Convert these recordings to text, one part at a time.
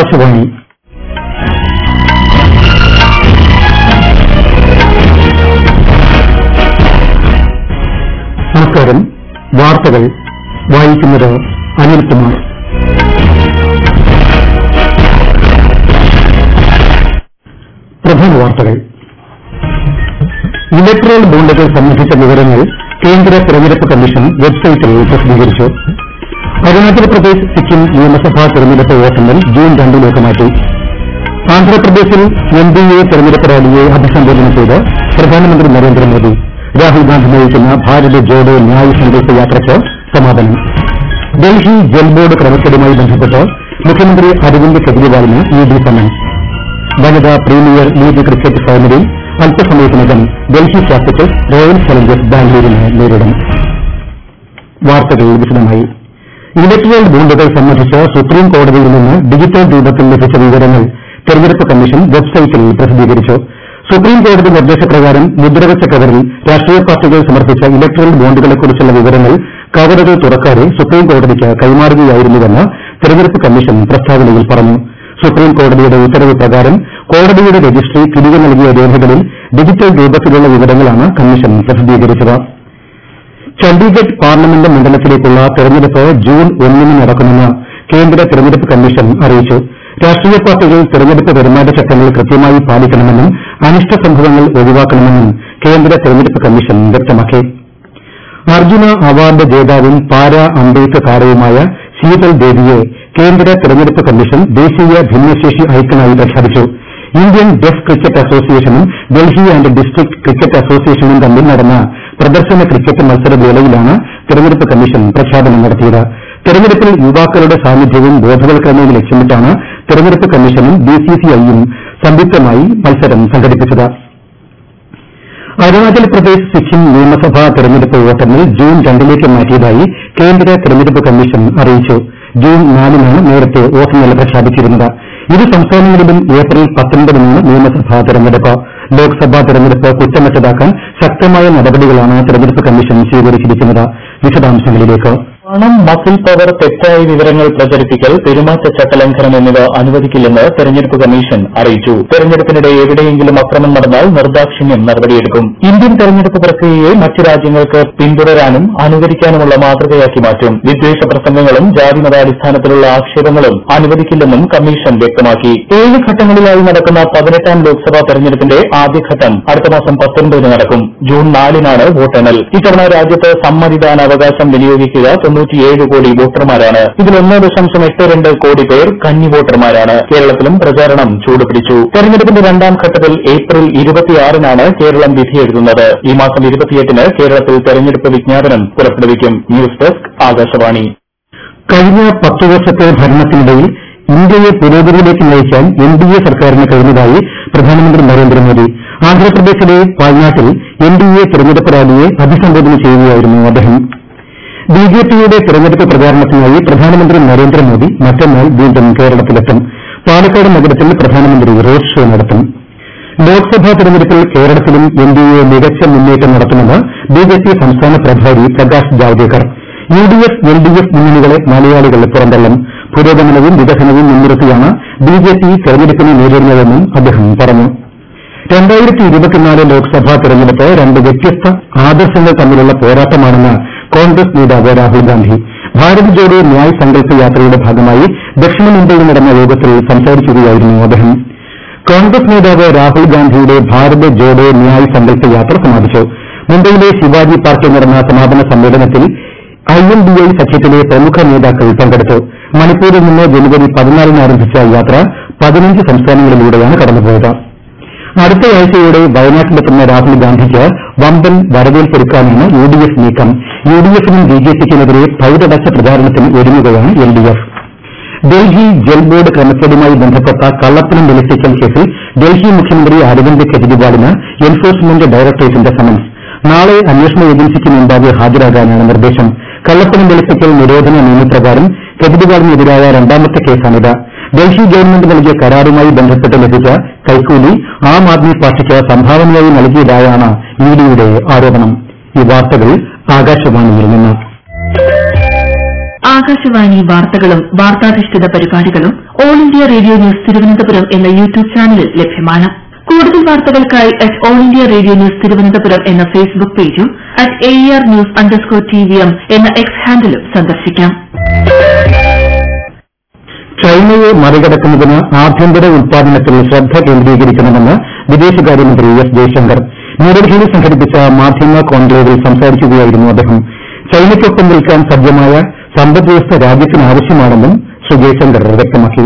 ആകാശവാണി നമസ്കാരം വാർത്തകൾ വായിക്കുന്നത് അനിൽകുമാർ പ്രധാന വാർത്തകൾ ഇലക്ട്രൽ ബോണ്ടുകൾ സംബന്ധിച്ച വിവരങ്ങൾ കേന്ദ്ര തെരഞ്ഞെടുപ്പ് കമ്മീഷൻ വെബ്സൈറ്റിൽ പ്രസിദ്ധീകരിച്ചു അരുണാചൽ പ്രദേശ് സിക്കിം നിയമസഭാ തെരഞ്ഞെടുപ്പ് വോട്ടെണ്ണൽ ജൂൺ രണ്ടിലേക്ക് മാറ്റി ആന്ധ്രാപ്രദേശിൽ എൻ ഡി എ തെരഞ്ഞെടുപ്പ് റാലിയെ അഭിസംബോധന ചെയ്ത് പ്രധാനമന്ത്രി നരേന്ദ്രമോദി രാഹുൽ ഗാന്ധി നയിക്കുന്ന ഭാരത് ജോഡോ ന്യായ് സങ്കല്പ യാത്രയ്ക്ക് സമാപനം ഡൽഹി ജൽ ബോർഡ് ക്രമക്കേടുമായി ബന്ധപ്പെട്ട് മുഖ്യമന്ത്രി അരവിന്ദ് കെജ്രിവാളിന് ഇ ഡി സമൻസ് വനിതാ പ്രീമിയർ ലീഗ് ക്രിക്കറ്റ് ഫൈനലിൽ അല്പസമയത്തിനകം ഡൽഹി ക്യാപിറ്റൽസ് റോയൽ ചലഞ്ചേഴ്സ് ബാംഗ്ലൂരിനെ നേരിടും വാർത്തകൾ വിശദമായി ഇലക്ട്രൽ ബോണ്ടുകൾ സംബന്ധിച്ച് സുപ്രീം കോടതിയിൽ നിന്ന് ഡിജിറ്റൽ രൂപത്തിൽ ലഭിച്ച വിവരങ്ങൾ തെരഞ്ഞെടുപ്പ് കമ്മീഷൻ വെബ്സൈറ്റിൽ പ്രസിദ്ധീകരിച്ചു സുപ്രീം കോടതി നിർദ്ദേശപ്രകാരം മുദ്രവച്ച കവറിൽ രാഷ്ട്രീയ പാർട്ടികൾ സമർപ്പിച്ച ഇലക്ട്രൽ ബോണ്ടുകളെക്കുറിച്ചുള്ള വിവരങ്ങൾ കവറുകൾ തുറക്കാതെ സുപ്രീം കോടതിക്ക് കൈമാറുകയായിരുന്നുവെന്ന് തെരഞ്ഞെടുപ്പ് കമ്മീഷൻ പ്രസ്താവനയിൽ പറഞ്ഞു സുപ്രീം കോടതിയുടെ ഉത്തരവ് പ്രകാരം കോടതിയുടെ രജിസ്ട്രി തിരികെ നൽകിയ രേഖകളിൽ ഡിജിറ്റൽ രൂപത്തിലുള്ള വിവരങ്ങളാണ് കമ്മീഷൻ പ്രസിദ്ധീകരിച്ചത് ചണ്ഡീഗഡ് പാർലമെന്റ് മണ്ഡലത്തിലേക്കുള്ള തെരഞ്ഞെടുപ്പ് ജൂൺ ഒന്നിന് നടക്കുമെന്ന് കേന്ദ്ര തെരഞ്ഞെടുപ്പ് കമ്മീഷൻ അറിയിച്ചു രാഷ്ട്രീയ പാർട്ടികൾ തെരഞ്ഞെടുപ്പ് പെരുമാറ്റച്ചട്ടങ്ങൾ കൃത്യമായി പാലിക്കണമെന്നും അനിഷ്ട സംഭവങ്ങൾ ഒഴിവാക്കണമെന്നും കേന്ദ്ര തെരഞ്ഞെടുപ്പ് കമ്മീഷൻ വ്യക്തമാക്കി അർജുന അവാർഡ് ജേതാവും പാരാ അമ്പെയ്ത്ത് താരവുമായ ശീതൽ ദേവിയെ കേന്ദ്ര തെരഞ്ഞെടുപ്പ് കമ്മീഷൻ ദേശീയ ഭിന്നശേഷി ഐക്കണായി പ്രഖ്യാപിച്ചു ഇന്ത്യൻ ഡെഫ് ക്രിക്കറ്റ് അസോസിയേഷനും ഡൽഹി ആന്റ് ഡിസ്ട്രിക്ട് ക്രിക്കറ്റ് അസോസിയേഷനും തമ്മിൽ നടന്ന പ്രദർശന ക്രിക്കറ്റ് മത്സരവേളയിലാണ് തെരഞ്ഞെടുപ്പ് കമ്മീഷൻ പ്രഖ്യാപനം നടത്തിയത് തെരഞ്ഞെടുപ്പിൽ യുവാക്കളുടെ സാന്നിധ്യവും ബോധവൽക്കരണവും ലക്ഷ്യമിട്ടാണ് തെരഞ്ഞെടുപ്പ് കമ്മീഷനും ബിസിസിഐയും സംയുക്തമായി മത്സരം സംഘടിപ്പിച്ചത് അരുണാചൽ പ്രദേശ് സിക്കിം നിയമസഭാ തെരഞ്ഞെടുപ്പ് വോട്ടെണ്ണൽ ജൂൺ രണ്ടിലേക്ക് മാറ്റിയതായി കേന്ദ്ര തെരഞ്ഞെടുപ്പ് കമ്മീഷൻ അറിയിച്ചു ജൂൺ നാലിനാണ് നേരത്തെ വോട്ടെണ്ണൽ പ്രഖ്യാപിച്ചിരുന്നത് ഇരു സംസ്ഥാനങ്ങളിലും ഏപ്രിൽ പത്തൊൻപതിനാണ് നിയമസഭാ തെരഞ്ഞെടുപ്പ് ലോക്സഭാ തെരഞ്ഞെടുപ്പ് കുറ്റമറ്റതാക്കാൻ ശക്തമായ നടപടികളാണ് തെരഞ്ഞെടുപ്പ് കമ്മീഷൻ സ്വീകരിച്ചിരിക്കുന്നത് വിശദാംശങ്ങളിലേക്ക് പണം മസിൽ പവർ തെറ്റായ വിവരങ്ങൾ പ്രചരിപ്പിക്കൽ പെരുമാറ്റച്ചട്ട ലംഘനം എന്നിവ അനുവദിക്കില്ലെന്ന് തെരഞ്ഞെടുപ്പ് കമ്മീഷൻ അറിയിച്ചു തെരഞ്ഞെടുപ്പിനിടെ എവിടെയെങ്കിലും അക്രമം നടന്നാൽ നിർദാക്ഷിണ്യം നടപടിയെടുക്കും ഇന്ത്യൻ തെരഞ്ഞെടുപ്പ് പ്രക്രിയയെ മറ്റ് രാജ്യങ്ങൾക്ക് പിന്തുടരാനും അനുകരിക്കാനുമുള്ള മാതൃകയാക്കി മാറ്റും വിദ്വേഷ പ്രസംഗങ്ങളും ജാതിമതാടിസ്ഥാനത്തിലുള്ള ആക്ഷേപങ്ങളും അനുവദിക്കില്ലെന്നും കമ്മീഷൻ വ്യക്തമാക്കി ഏഴ് ഘട്ടങ്ങളിലായി നടക്കുന്ന പതിനെട്ടാം ലോക്സഭാ തെരഞ്ഞെടുപ്പിന്റെ ആദ്യഘട്ടം അടുത്ത മാസം പത്തൊൻപതിന് നടക്കും ജൂൺ നാലിനാണ് വോട്ടെണ്ണൽ ഇത്തവണ രാജ്യത്ത് സമ്മതിദാനാവകാശം വിനിയോഗിക്കുക തൊണ്ണൂറ്റിയേഴ് കോടി വോട്ടർമാരാണ് ഇതിൽ ഒന്ന് ദശാംശം എട്ട് രണ്ട് കോടി പേർ കന്നി വോട്ടർമാരാണ് കേരളത്തിലും പ്രചാരണം ചൂടുപിടിച്ചു തെരഞ്ഞെടുപ്പിന്റെ രണ്ടാം ഘട്ടത്തിൽ ഏപ്രിൽ ഇരുപത്തിയാറിനാണ് കേരളം വിധിയെഴുതുന്നത് ഈ മാസം ഇരുപത്തിയെട്ടിന് കേരളത്തിൽ തെരഞ്ഞെടുപ്പ് വിജ്ഞാപനം പുറപ്പെടുവിക്കും ന്യൂസ് ഡെസ്ക് ആകാശവാണി കഴിഞ്ഞ പത്തു വർഷത്തെ ഭരണത്തിനിടയിൽ ഇന്ത്യയെ പുരോഗതിയിലേക്ക് നയിക്കാൻ എൻ ഡി എ സർക്കാരിന് കഴിഞ്ഞതായി പ്രധാനമന്ത്രി നരേന്ദ്രമോദി ആന്ധ്രാപ്രദേശിലെ വയനാട്ടിൽ എൻ ഡി എ തെരഞ്ഞെടുപ്പ് റാലിയെ അഭിസംബോധന ചെയ്യുകയായിരുന്നു അദ്ദേഹം ബി ജെ പിയുടെ തെരഞ്ഞെടുപ്പ് പ്രചാരണത്തിനായി പ്രധാനമന്ത്രി നരേന്ദ്രമോദി മറ്റന്നാൾ വീണ്ടും കേരളത്തിലെത്തും പാലക്കാട് നഗരത്തിൽ പ്രധാനമന്ത്രി റോഡ് ഷോ നടത്തും ലോക്സഭാ തെരഞ്ഞെടുപ്പിൽ കേരളത്തിലും എൻ ഡി എ മികച്ച മുന്നേറ്റം നടത്തുമെന്ന് ബി ജെ പി സംസ്ഥാന പ്രഭാരി Prakash Javadekar U D F L D F മുന്നണികളെ മലയാളികൾ പുറന്തള്ളും പുരോഗമനവും വികസനവും മുൻനിർത്തിയാണ് ബി ജെ പി തെരഞ്ഞെടുപ്പിനെ നേരിടുന്നതെന്നും അദ്ദേഹം പറഞ്ഞു രണ്ടായിരത്തി ഇരുപത്തിനാല് ലോക്സഭാ തെരഞ്ഞെടുപ്പ് രണ്ട് വ്യത്യസ്ത ആദർശങ്ങൾ തമ്മിലുള്ള പോരാട്ടമാണെന്ന് കോൺഗ്രസ് നേതാവ് രാഹുൽ ഗാന്ധി ഭാരത് ജോഡോ ന്യായ് സങ്കല്പ യാത്രയുടെ ഭാഗമായി ദക്ഷിണ മുംബൈയിൽ നടന്ന യോഗത്തിൽ സംസാരിക്കുകയായിരുന്നു അദ്ദേഹം കോൺഗ്രസ് നേതാവ് രാഹുൽ ഗാന്ധിയുടെ ഭാരത് ജോഡോ ന്യായ് സങ്കല്പ യാത്ര സമാപിച്ചു മുംബൈയിലെ ശിവാജി പാർക്കിൽ നടന്ന സമാപന സമ്മേളനത്തിൽ ഐ എൻ ഡി ഐ സഖ്യത്തിലെ പ്രമുഖ നേതാക്കൾ പങ്കെടുത്തു മണിപ്പൂരിൽ നിന്ന് ജനുവരി പതിനാലിന് ആരംഭിച്ച യാത്ര പതിനഞ്ച് സംസ്ഥാനങ്ങളിലൂടെയാണ് കടന്നുപോയത് അടുത്ത ആഴ്ചയോടെ വയനാട്ടിലെത്തുന്ന രാഹുൽ ഗാന്ധിക്ക് വമ്പൻ വരവേൽപ്പൊരുക്കാനാണ് യു ഡി എഫ് നീക്കം യു ഡി എഫിനും ബി ജെ പിക്കുമെതിരെ പഴുതടച്ച പ്രചാരണത്തിന് ഒരുങ്ങുകയാണ് L D F Delhi Jal board ക്രമക്കേടുമായി ബന്ധപ്പെട്ട കള്ളപ്പണം വെളുപ്പിക്കൽ കേസിൽ ഡൽഹി മുഖ്യമന്ത്രി അരവിന്ദ് കെജ്രിവാളിന് എൻഫോഴ്സ്മെന്റ് ഡയറക്ടറേറ്റിന്റെ സമൻസ് നാളെ അന്വേഷണ ഏജൻസിക്ക് മുമ്പാകെ ഹാജരാകാനാണ് നിർദ്ദേശം കള്ളപ്പണം വെളുപ്പിക്കൽ നിരോധന നിയമപ്രകാരം കെജ്രിവാളിനെതിരായ രണ്ടാമത്തെ കേസാണിത് ഡൽഹി ഗവൺമെന്റ് നൽകിയ കരാറുമായി ബന്ധപ്പെട്ട് ലഭിച്ച കൈക്കൂലി ആം ആദ്മി പാർട്ടിക്ക് സംഭാവനയായി നൽകിയതായാണ് ഇഡിയുടെ ആരോപണം ഈ വാർത്തകൾ ആകാശവാണിയിൽ നിന്ന് ആകാശവാണി വാർത്തകളും വാർത്താധിഷ്ഠിത പരിപാടികളും All India Radio News Thiruvananthapuram എന്ന യൂട്യൂബ് ചാനലിൽ ലഭ്യമാണ് കൂടുതൽ വാർത്തകൾക്കായി at All India Radio News Thiruvananthapuram എന്ന ഫേസ്ബുക്ക് പേജും at A R news underscore T V M എന്ന എക്സ് ഹാൻഡിലും സന്ദർശിക്കാം ചൈനയെ മറികടക്കുന്നതിന് ആഭ്യന്തര ഉൽപാദനത്തിൽ ശ്രദ്ധ കേന്ദ്രീകരിക്കണമെന്ന് വിദേശകാര്യമന്ത്രി എസ് ജയശങ്കർ ന്യൂഡൽഹിയിൽ സംഘടിപ്പിച്ച മാധ്യമ കോൺക്ലേവിൽ സംസാരിക്കുകയായിരുന്നു അദ്ദേഹം ചൈനയ്ക്കൊപ്പം നിൽക്കാൻ സജ്ജമായ സമ്പദ്വ്യവസ്ഥ രാജ്യത്തിന് ആവശ്യമാണെന്നും ശ്രീ ജയശങ്കർ വ്യക്തമാക്കി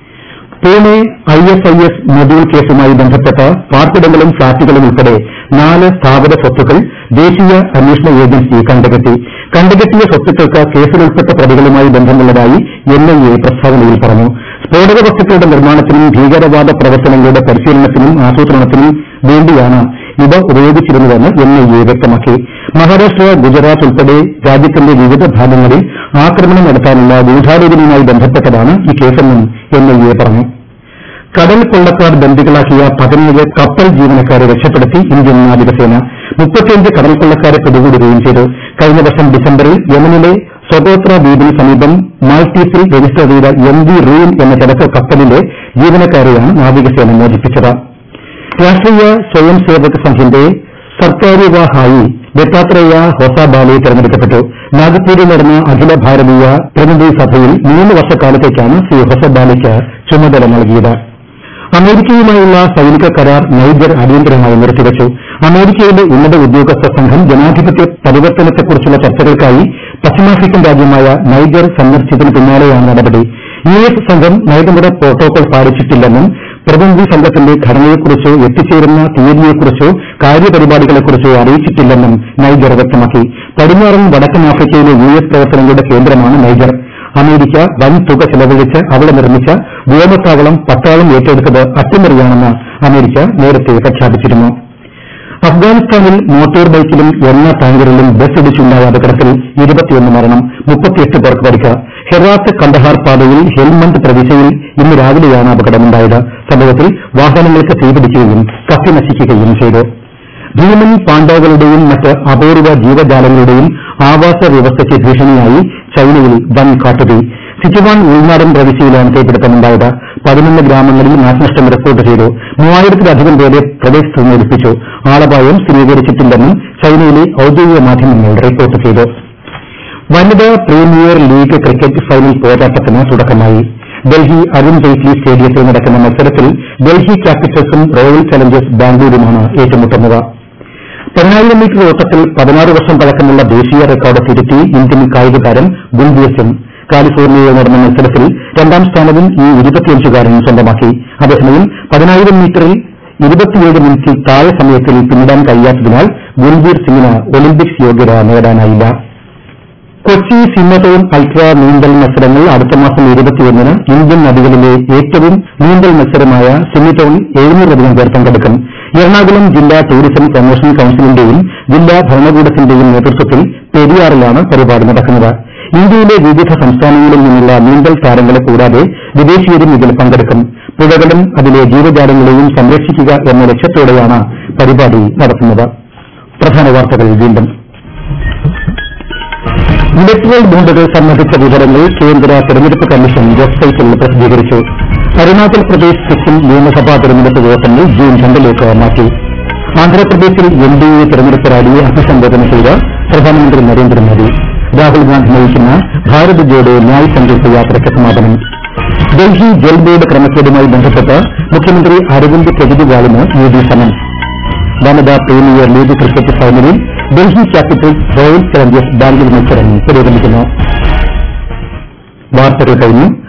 Pune I S I S module കേസുമായി ബന്ധപ്പെട്ട പാർപ്പിടങ്ങളും ഫ്ളാറ്റുകളും ഉൾപ്പെടെ നാല് സ്ഥാപന സ്വത്തുക്കൾ ദേശീയ അന്വേഷണ ഏജൻസി കണ്ടുകെട്ടി കണ്ടുകെട്ടിയ സ്വത്തുക്കൾക്ക് കേസിലുൾപ്പെട്ട പ്രതികളുമായി ബന്ധമുള്ളതായി എൻ ഐ എ പ്രസ്താവനയിൽ പറഞ്ഞു സ്ഫോടക വസ്തുക്കളുടെ നിർമ്മാണത്തിനും ഭീകരവാദ പ്രവർത്തനങ്ങളുടെ പരിശീലനത്തിനും ആസൂത്രണത്തിനും വേണ്ടിയാണ് ഇവ ഉപയോഗിച്ചിരുന്നതെന്ന് എൻ ഐ എ വ്യക്തമാക്കി മഹാരാഷ്ട്ര ഗുജറാത്ത് ഉൾപ്പെടെ രാജ്യത്തിന്റെ വിവിധ ഭാഗങ്ങളിൽ ആക്രമണം നടത്താനുള്ള ഗൂഢാലോചനയുമായി ബന്ധപ്പെട്ടതാണ് ഈ കേസെന്നും എൻ ഐ എ പറഞ്ഞു കടൽ കൊള്ളക്കാർ ബന്ദികളാക്കിയ പതിനേഴ് കപ്പൽ ജീവനക്കാരെ രക്ഷപ്പെടുത്തി ഇന്ത്യൻ നാവികസേന മുപ്പത്തിയഞ്ച് കടൽ കൊള്ളക്കാരെ പിടികൂടുകയും ചെയ്തു കഴിഞ്ഞ വർഷം ഡിസംബറിൽ യമനിലെ സ്വതോത്ര ദ്വീപിന് സമീപം മാൽട്ടീസിൽ രജിസ്റ്റർ ചെയ്ത എം വി റൂൻ എന്ന ചരക്ക് കപ്പലിലെ ജീവനക്കാരെയാണ് നാവികസേന മോചിപ്പിച്ചത് രാഷ്ട്രീയ സ്വയം സേവക് സംഘിന്റെ സർക്കാരിവാഹായി ദത്താത്രേയ ഹൊസാബാലെ തെരഞ്ഞെടുക്കപ്പെട്ടു നാഗപ്പൂരിൽ നടന്ന അഖില ഭാരതീയ പ്രതിനിധി സഭയിൽ മൂന്ന് വർഷക്കാലത്തേക്കാണ് ശ്രീ ഹൊസബാലയ്ക്ക് ചുമതല നൽകിയത് അമേരിക്കയുമായുള്ള സൈനിക കരാർ നൈജർ അടിയന്തരമായി നിർത്തിവച്ചു അമേരിക്കയിലെ ഉന്നത ഉദ്യോഗസ്ഥ സംഘം ജനാധിപത്യ പരിവർത്തനത്തെക്കുറിച്ചുള്ള ചർച്ചകൾക്കായി പശ്ചിമാഫ്രിക്കൻ രാജ്യമായ നൈജർ സന്ദർശിച്ചതിന് പിന്നാലെയാണ് നടപടി യു എസ് സംഘം നയതന്ത്ര പ്രോട്ടോകോൾ പാലിച്ചിട്ടില്ലെന്നും പ്രതിനിധി സംഘത്തിന്റെ ഘടനയെക്കുറിച്ചോ എത്തിച്ചേരുന്ന തീയതിയെക്കുറിച്ചോ കാര്യപരിപാടികളെക്കുറിച്ചോ അറിയിച്ചിട്ടില്ലെന്നും നൈജർ വ്യക്തമാക്കി പടിഞ്ഞാറൻ വടക്കൻ ആഫ്രിക്കയിലെ യു എസ് പ്രവർത്തനങ്ങളുടെ കേന്ദ്രമാണ് നൈജർ അമേരിക്ക വൻ തുക ചെലവഴിച്ച് അവിടെ നിർമ്മിച്ച വ്യോമത്താവളം പട്ടാളം ഏറ്റെടുത്തത് അട്ടിമറിയാണെന്ന് അമേരിക്ക നേരത്തെ പ്രഖ്യാപിച്ചിരുന്നു അഫ്ഗാനിസ്ഥാനിൽ മോട്ടോർ ബൈക്കിലും എണ്ണ ടാങ്കറിലും ബസ് ഇടിച്ചുണ്ടായ അപകടത്തിൽ ഇരുപത്തിയൊന്ന് മരണം മുപ്പത്തിയെട്ട് പേർക്ക് പരിക്ക് ഹെറാത്ത് കണ്ടഹാർ പാതയിൽ ഹെൽമണ്ട് പ്രവിശ്യയിൽ ഇന്ന് രാവിലെയാണ് അപകടമുണ്ടായത് സംഭവത്തിൽ വാഹനങ്ങൾക്ക് തീപിടിക്കുകയും കത്തി നശിക്കുകയും ചെയ്തു ഭീമൻ പാണ്ഡവകളുടെയും മറ്റ് അപൂർവ ജീവജാലങ്ങളുടെയും ആവാസ വ്യവസ്ഥയ്ക്ക് ഭീഷണിയായി ചൈനയിൽ വൻ കാട്ടുതീ സിച്ചുവാൻ ഉൾനാടൻ പ്രവിശ്യയിലാണ് തീപിടുത്തമുണ്ടായത് പതിനൊന്ന് ഗ്രാമങ്ങളിൽ നാശനഷ്ടം റിപ്പോർട്ട് ചെയ്തു മൂവായിരത്തിലധികം പേരെ പ്രദേശത്ത് നിന്ന് ഒഴിപ്പിച്ചു ആളപായം സ്ഥിരീകരിച്ചിട്ടില്ലെന്നും ചൈനയിലെ ഔദ്യോഗിക മാധ്യമങ്ങൾ റിപ്പോർട്ട് ചെയ്തു വനിതാ പ്രീമിയർ ലീഗ് ക്രിക്കറ്റ് ഫൈനൽ പോരാട്ടത്തിന് തുടക്കമായി ഡൽഹി അരുൺ ജെയ്റ്റ്ലി സ്റ്റേഡിയത്തിൽ നടക്കുന്ന മത്സരത്തിൽ ഡൽഹി ക്യാപിറ്റൽസും റോയൽ ചലഞ്ചേഴ്സ് ബാംഗ്ലൂരുമാണ് ഏറ്റുമുട്ടുന്നത് പതിനായിരം മീറ്റർ ഓട്ടത്തിൽ പതിനാറ് വർഷം പഴക്കമുള്ള ദേശീയ റെക്കോർഡ് തിരുത്തി ഇന്ത്യൻ കായിക താരം ഗുൽബീർ സിംഗ് കാലിഫോർണിയയിൽ നടന്ന മത്സരത്തിൽ രണ്ടാം സ്ഥാനവും ഈ ഇരുപത്തിയഞ്ചുകാരൻ സ്വന്തമാക്കി അതേസമയം പതിനായിരം മീറ്ററിൽ ഇരുപത്തിയേഴ് മിനിറ്റിൽ താഴെ സമയത്തിൽ പിന്നിടാൻ കഴിയാത്തതിനാൽ ഗുൽബീർ സിംഗിന് ഒളിമ്പിക്സ് യോഗ്യത നേടാനായില്ല കൊച്ചി സിമ്മത്തോൺ അൾട്ര നീന്തൽ മത്സരങ്ങൾ അടുത്ത മാസം ഇരുപത്തിയൊന്നിന് ഇന്ത്യൻ നദികളിലെ ഏറ്റവും നീന്തൽ മത്സരമായ സിമിത്തോൺ എഴുന്നൂറധികം പേർ പങ്കെടുക്കും എറണാകുളം ജില്ലാ ടൂറിസം പ്രൊമോഷൻ കൌൺസിലിന്റെയും ജില്ലാ ഭരണകൂടത്തിന്റെയും നേതൃത്വത്തിൽ പെരിയാറിലാണ് പരിപാടി നടക്കുന്നത് ഇന്ത്യയിലെ വിവിധ സംസ്ഥാനങ്ങളിൽ നിന്നുള്ള നീന്തൽ താരങ്ങളെ കൂടാതെ വിദേശീയരും ഇതിൽ പങ്കെടുക്കും പുഴകളും അതിലെ ജീവജാലങ്ങളെയും സംരക്ഷിക്കുക എന്ന ലക്ഷ്യത്തോടെയാണ് പരിപാടി നടത്തുന്നത് പ്രധാന വാർത്തകൾ വീണ്ടും ഇലക്ട്രൽ ബോണ്ടുകൾ സംബന്ധിച്ച വിവരങ്ങൾ കേന്ദ്ര തെരഞ്ഞെടുപ്പ് കമ്മീഷൻ വെബ്സൈറ്റിൽ പ്രസിദ്ധീകരിച്ചു അരുണാചൽ പ്രദേശ് സിക്കിം നിയമസഭാ തെരഞ്ഞെടുപ്പ് വോട്ടെണ്ണൽ ജൂൺ രണ്ടിലേക്ക് മാറ്റി ആന്ധ്രാപ്രദേശിൽ എൻ ഡി എ തെരഞ്ഞെടുപ്പ് റാലിയെ അഭിസംബോധന ചെയ്ത പ്രധാനമന്ത്രി നരേന്ദ്രമോദി രാഹുൽ ഗാന്ധി നയിക്കുന്ന ഭാരത് ജോഡോ ന്യായ് സങ്കല്പ യാത്രയ്ക്ക് സമാപനം ഡൽഹി ജൽ ബോർഡ് ക്രമക്കേടുമായി ബന്ധപ്പെട്ട് മുഖ്യമന്ത്രി അരവിന്ദ് കെജ്രിവാളിന് ഇ ഡി സമൻസ് വനിതാ പ്രീമിയർ ലീഗ് ക്രിക്കറ്റ് ഫൈനലിൽ Delhi Capitals Royal Challengers Bangalore മത്സരം പുരോഗമിക്കുന്നു വാർത്തകൾ കഴിഞ്ഞു